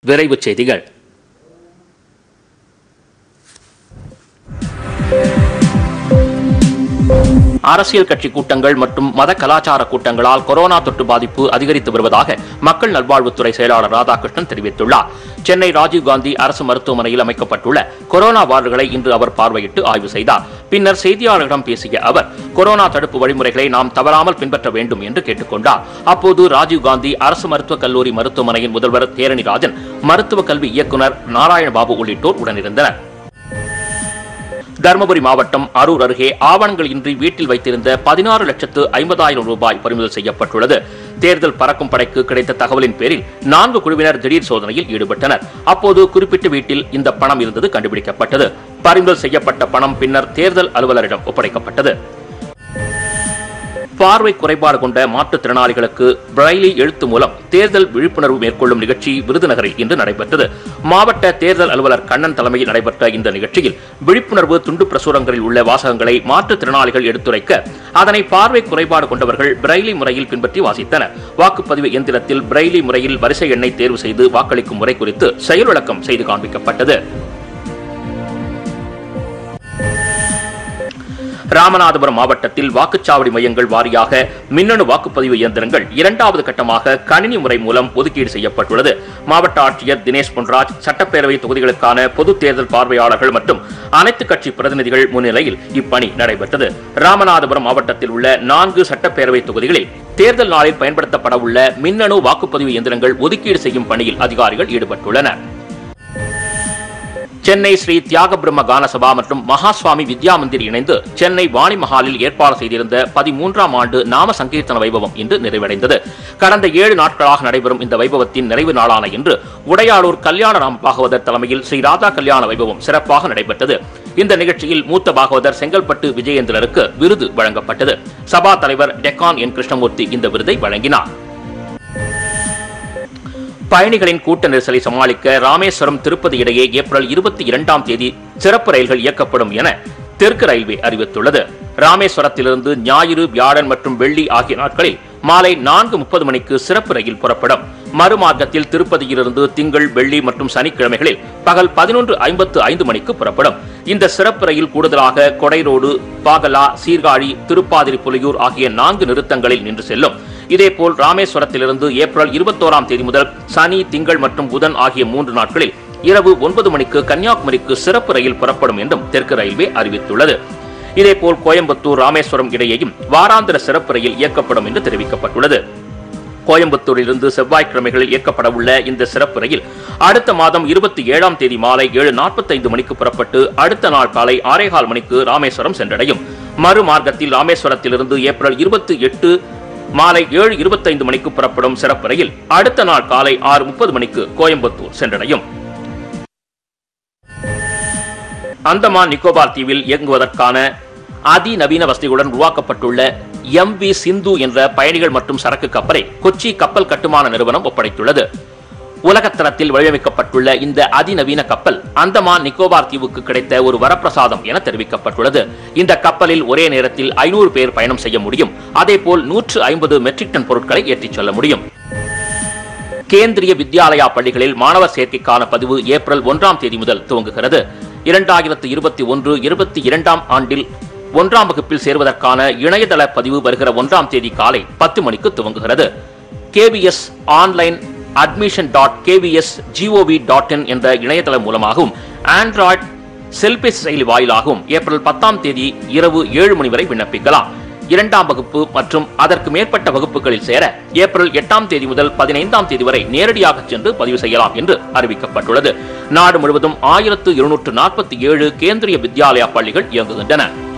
விரைவுச் செய்திகள் அரசியல் கட்சி கூட்டங்கள் மற்றும் மத கலாச்சார கூட்டங்களால் கொரோனா தொற்று பாதிப்பு அதிகரித்து வருவதாக மக்கள் நல்வாழ்வுத்துறை செயலாளர் ராதாகிருஷ்ணன் தெரிவித்துள்ளார் சென்னை ராஜீவ்காந்தி அரசு மருத்துவமனையில் அமைக்கப்பட்டுள்ள கொரோனா வார்டுகளை இன்று அவர் பார்வையிட்டு ஆய்வு செய்தார் பின்னர் செய்தியாளர்களிடம் பேசிய அவர் கொரோனா தடுப்பு வழிமுறைகளை நாம் தவறாமல் பின்பற்ற வேண்டும் என்று கேட்டுக்கொண்டார் அப்போது ராஜீவ்காந்தி அரசு மருத்துவக் கல்லூரி மருத்துவமனையின் முதல்வர் தேரணிராஜன் மருத்துவக் கல்வி இயக்குநர் நாராயணபாபு உள்ளிட்டோர் உடனிருந்தனர் தருமபுரி மாவட்டம் அரூர் அருகே ஆவணங்கள் இன்றி வீட்டில் வைத்திருந்த பதினாறு லட்சத்து ஐம்பதாயிரம் ரூபாய் பறிமுதல் செய்யப்பட்டுள்ளது தேர்தல் பறக்கும் படைக்கு கிடைத்த தகவலின் பேரில் நான்கு குழுவினர் திடீர் சோதனையில் ஈடுபட்டனர் அப்போது குறிப்பிட்ட வீட்டில் இந்த பணம் இருந்தது கண்டுபிடிக்கப்பட்டது பறிமுதல் செய்யப்பட்ட பணம் பின்னர் தேர்தல் அலுவலரிடம் ஒப்படைக்கப்பட்டது பார்வை குறைபாடு கொண்ட மாற்றுத்திறனாளிகளுக்கு பிரைலி எழுத்து மூலம் தேர்தல் விழிப்புணர்வு மேற்கொள்ளும் நிகழ்ச்சி விருதுநகரில் இன்று நடைபெற்றது மாவட்ட தேர்தல் அலுவலர் கண்ணன் தலைமையில் நடைபெற்ற இந்த நிகழ்ச்சியில் விழிப்புணர்வு துண்டு பிரசுரங்களில் உள்ள வாசகங்களை மாற்றுத்திறனாளிகள் எடுத்துரைக்க அதனை பார்வை குறைபாடு கொண்டவர்கள் பிரைலி முறையில் பின்பற்றி வாசித்தனர் வாக்குப்பதிவு எந்திரத்தில் பிரைலி முறையில் வரிசை எண்ணை தேர்வு செய்து வாக்களிக்கும் முறை குறித்து செயல் விளக்கம் செய்து காண்பிக்கப்பட்டது ராமநாதபுரம் மாவட்டத்தில் வாக்குச்சாவடி மையங்கள் வாரியாக மின்னணு வாக்குப்பதிவு இயந்திரங்கள் இரண்டாவது கட்டமாக கணினி முறை மூலம் ஒதுக்கீடு செய்யப்பட்டுள்ளது மாவட்ட ஆட்சியர் தினேஷ் பொன்ராஜ் சட்டப்பேரவை தொகுதிகளுக்கான பொது தேர்தல் பார்வையாளர்கள் மற்றும் அனைத்து கட்சி பிரதிநிதிகள் முன்னிலையில் இப்பணி நடைபெற்றது ராமநாதபுரம் மாவட்டத்தில் உள்ள நான்கு சட்டப்பேரவை தொகுதிகளில் தேர்தல் நாளில் பயன்படுத்தப்பட உள்ள மின்னணு வாக்குப்பதிவு இயந்திரங்கள் ஒதுக்கீடு செய்யும் பணியில் அதிகாரிகள் ஈடுபட்டுள்ளனர் சென்னை ஸ்ரீ தியாக பிரம்ம கானசபா மற்றும் மகாஸ்வாமி வித்யா மந்திர் இணைந்து சென்னை வாணி மஹாலில் ஏற்பாடு செய்திருந்த பதிமூன்றாம் ஆண்டு நாம சங்கீர்த்தன வைபவம் இன்று நிறைவடைந்தது கடந்த ஏழு நாட்களாக நடைபெறும் இந்த வைபவத்தின் நிறைவு நாளான இன்று உடையாளூர் கல்யாண ராம பாகவதர் தலைமையில் ஸ்ரீ ராதா கல்யாண வைபவம் சிறப்பாக நடைபெற்றது இந்த நிகழ்ச்சியில் மூத்த பாகவதர் செங்கல்பட்டு விஜயேந்திரருக்கு விருது வழங்கப்பட்டது சபா தலைவர் டெக்கான் என் கிருஷ்ணமூர்த்தி இந்த விருதை வழங்கினார் பயணிகளின் கூட்ட நெரிசலை சமாளிக்க ராமேஸ்வரம் திருப்பதி இடையே ஏப்ரல் இருபத்தி இரண்டாம் தேதி சிறப்பு ரயில்கள் இயக்கப்படும் என தெற்கு ரயில்வே அறிவித்துள்ளது ராமேஸ்வரத்திலிருந்து ஞாயிறு வியாழன் மற்றும் வெள்ளி ஆகிய நாட்களில் மாலை நான்கு முப்பது மணிக்கு சிறப்பு ரயில் புறப்படும் மறுமார்க்கத்தில் திருப்பதியிலிருந்து திங்கள் வெள்ளி மற்றும் சனிக்கிழமைகளில் பகல் பதினொன்று ஐம்பத்து ஐந்து மணிக்கு புறப்படும் இந்த சிறப்பு ரயில் கூடுதலாக கொடைரோடு பாகலா சீர்காழி திருப்பாதிரி புலியூர் ஆகிய நான்கு நிறுத்தங்களில் நின்று செல்லும் இதேபோல் ராமேஸ்வரத்திலிருந்து ஏப்ரல் இருபத்தோராம் தேதி முதல் சனி திங்கள் மற்றும் புதன் ஆகிய மூன்று நாட்களில் இரவு ஒன்பது மணிக்கு கன்னியாகுமரிக்கு சிறப்பு ரயில் புறப்படும் என்றும் தெற்கு ரயில்வே அறிவித்துள்ளது இதேபோல் கோயம்புத்தூர் ராமேஸ்வரம் இடையேயும் வாராந்திர சிறப்பு ரயில் இயக்கப்படும் என்று தெரிவிக்கப்பட்டுள்ளது கோயம்புத்தூரிலிருந்து செவ்வாய்க்கிழமைகளில் இயக்கப்பட உள்ள இந்த சிறப்பு ரயில் அடுத்த மாதம் இருபத்தி ஏழாம் தேதி மாலை ஏழு நாற்பத்தைந்து மணிக்கு புறப்பட்டு அடுத்த நாள் காலை ஆறேகால் மணிக்கு ராமேஸ்வரம் சென்றடையும் மறுமார்க்கத்தில் ராமேஸ்வரத்திலிருந்து ஏப்ரல் இருபத்தி எட்டு மாலை ஏழு இருபத்தைந்து மணிக்கு புறப்படும் சிறப்பு ரயில் அடுத்த நாள் காலை ஆறு முப்பது மணிக்கு கோயம்புத்தூர் சென்றடையும் அந்தமான் நிக்கோபார் தீவில் இயங்குவதற்கான அதிநவீன வசதிகளுடன் உருவாக்கப்பட்டுள்ள எம் வி சிந்து என்ற பயணிகள் மற்றும் சரக்கு கப்பலை கொச்சி கப்பல் கட்டுமான நிறுவனம் ஒப்படைத்துள்ளது உலகத்தரத்தில் வடிவமைக்கப்பட்டுள்ள இந்த அதிநவீன கப்பல் அந்தமான் நிக்கோபார் தீவுக்கு கிடைத்த ஒரு வரப்பிரசாதம் என தெரிவிக்கப்பட்டுள்ளது இந்த கப்பலில் ஒரே நேரத்தில் ஐநூறு பேர் பயணம் செய்ய முடியும் அதேபோல் நூற்று ஐம்பது மெட்ரிக் டன் பொருட்களை ஏற்றிச் செல்ல முடியும் கேந்திரிய வித்யாலயா பள்ளிகளில் மாணவர் சேர்க்கைக்கான பதிவு ஏப்ரல் ஒன்றாம் தேதி முதல் துவங்குகிறது இரண்டாயிரத்து இருபத்தி ஒன்று இருபத்தி இரண்டாம் ஆண்டில் ஒன்றாம் வகுப்பில் சேர்வதற்கான இணையதள பதிவு வருகிற ஒன்றாம் தேதி காலை பத்து மணிக்கு துவங்குகிறது KVS online admission dot KVS GOV dot in என்ற இணையதளம் மூலமாகவும் ஆண்ட்ராய்டு செல்பேசி செயலி வாயிலாகவும் ஏப்ரல் பத்தாம் தேதி இரவு ஏழு மணி வரை விண்ணப்பிக்கலாம் இரண்டாம் வகுப்பு மற்றும் அதற்கு மேற்பட்ட வகுப்புகளில் சேர ஏப்ரல் எட்டாம் தேதி முதல் பதினைந்தாம் தேதி வரை நேரடியாக சென்று பதிவு செய்யலாம் என்று அறிவிக்கப்பட்டுள்ளது நாடு முழுவதும் ஆயிரத்து இருநூற்று நாற்பத்தி ஏழு கேந்திரிய வித்யாலயா பள்ளிகள் இயங்குகின்றன